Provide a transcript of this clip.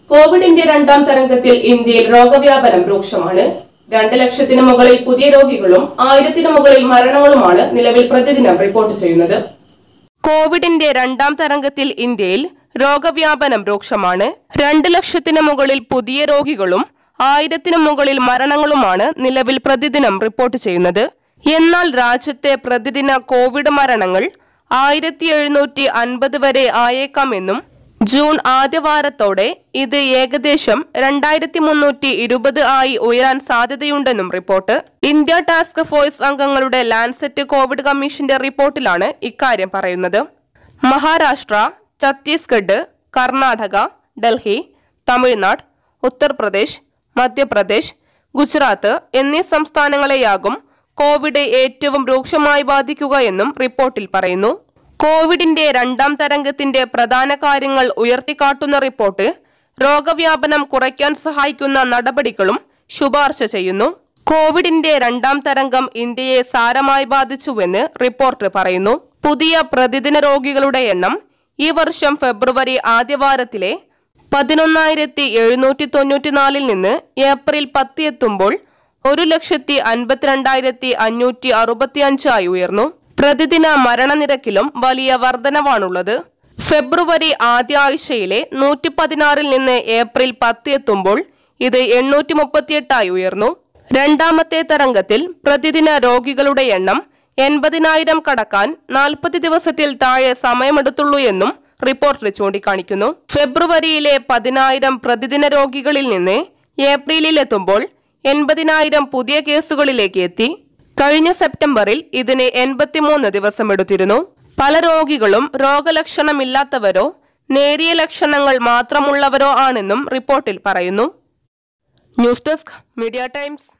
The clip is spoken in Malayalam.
കോവിഡിന്റെ രണ്ടാം തരംഗത്തിൽ ഇന്ത്യയിൽ രോഗവ്യാപനം രൂക്ഷമാണ് രണ്ട് ലക്ഷത്തിന് മുകളിൽ പുതിയ രോഗികളും ആയിരത്തിന് മുകളിൽ മരണങ്ങളുമാണ് നിലവിൽ പ്രതിദിനം റിപ്പോർട്ട് ചെയ്യുന്നത് കോവിഡിന്റെ രണ്ടാം തരംഗത്തിൽ ഇന്ത്യയിൽ രോഗവ്യാപനം രൂക്ഷമാണ് രണ്ട് ലക്ഷത്തിന് മുകളിൽ പുതിയ രോഗികളും ആയിരത്തിന് മുകളിൽ മരണങ്ങളുമാണ് നിലവിൽ പ്രതിദിനം റിപ്പോർട്ട് ചെയ്യുന്നത് എന്നാൽ രാജ്യത്തെ പ്രതിദിന കോവിഡ് മരണങ്ങൾ ആയിരത്തി എഴുന്നൂറ്റി അൻപത് വരെ ആയേക്കാമെന്നും ജൂൺ ആദ്യവാരത്തോടെ ഇത് ഏകദേശം രണ്ടായിരത്തി മുന്നൂറ്റി ഇരുപത് ആയി ഉയരാൻ സാധ്യതയുണ്ടെന്നും റിപ്പോർട്ട് ഇന്ത്യ ടാസ്ക് ഫോഴ്സ് അംഗങ്ങളുടെ ലാൻസെറ്റ് കോവിഡ് കമ്മീഷന്റെ റിപ്പോർട്ടിലാണ് ഇക്കാര്യം പറയുന്നത് മഹാരാഷ്ട്ര ഛത്തീസ്ഗഡ് കർണാടക ഡൽഹി തമിഴ്നാട് ഉത്തർപ്രദേശ് മധ്യപ്രദേശ് ഗുജറാത്ത് എന്നീ സംസ്ഥാനങ്ങളെയാകും കോവിഡ് ഏറ്റവും രൂക്ഷമായി ബാധിക്കുക എന്നും റിപ്പോർട്ടിൽ പറയുന്നു കോവിഡിന്റെ രണ്ടാം തരംഗത്തിന്റെ പ്രധാന കാര്യങ്ങൾ ഉയർത്തിക്കാട്ടുന്ന റിപ്പോർട്ട് രോഗവ്യാപനം കുറയ്ക്കാൻ സഹായിക്കുന്ന നടപടികളും ശുപാർശ ചെയ്യുന്നു കോവിഡിന്റെ രണ്ടാം തരംഗം ഇന്ത്യയെ സാരമായി ബാധിച്ചുവെന്ന് റിപ്പോർട്ട് പറയുന്നു പുതിയ പ്രതിദിന രോഗികളുടെ എണ്ണം ഈ വർഷം ഫെബ്രുവരി ആദ്യവാരത്തിലെ പതിനൊന്നായിരത്തി എഴുന്നൂറ്റി തൊണ്ണൂറ്റിനാലിൽ നിന്ന് ഏപ്രിൽ പത്ത് എത്തുമ്പോൾ ഒരു ലക്ഷത്തി അൻപത്തിരണ്ടായിരത്തി അഞ്ഞൂറ്റി അറുപത്തിയഞ്ചായി ഉയർന്നു പ്രതിദിന മരണനിരക്കിലും വലിയ വർധനവാണുള്ളത് ഫെബ്രുവരി ആദ്യ ആഴ്ചയിലെ നൂറ്റി പതിനാറിൽ നിന്ന് ഏപ്രിൽ പത്ത് എത്തുമ്പോൾ ഇത് എണ്ണൂറ്റി മുപ്പത്തിയെട്ടായി ഉയർന്നു രണ്ടാമത്തെ തരംഗത്തിൽ പ്രതിദിന രോഗികളുടെ എണ്ണം എൺപതിനായിരം കടക്കാൻ നാൽപ്പത് ദിവസത്തിൽ താഴെ സമയമെടുത്തുള്ളൂ എന്നും റിപ്പോർട്ടിൽ ചൂണ്ടിക്കാണിക്കുന്നു ഫെബ്രുവരിയിലെ പതിനായിരം പ്രതിദിന രോഗികളിൽ നിന്ന് ഏപ്രിലിൽ എത്തുമ്പോൾ എൺപതിനായിരം പുതിയ കേസുകളിലേക്ക് എത്തി കഴിഞ്ഞ സെപ്റ്റംബറിൽ ഇതിന് എൺപത്തിമൂന്ന് ദിവസം എടുത്തിരുന്നു പല രോഗികളും രോഗലക്ഷണമില്ലാത്തവരോ നേരിയ ലക്ഷണങ്ങൾ മാത്രമുള്ളവരോ ആണെന്നും റിപ്പോർട്ടിൽ പറയുന്നു ന്യൂസ് ഡെസ്ക് മീഡിയ ടൈംസ്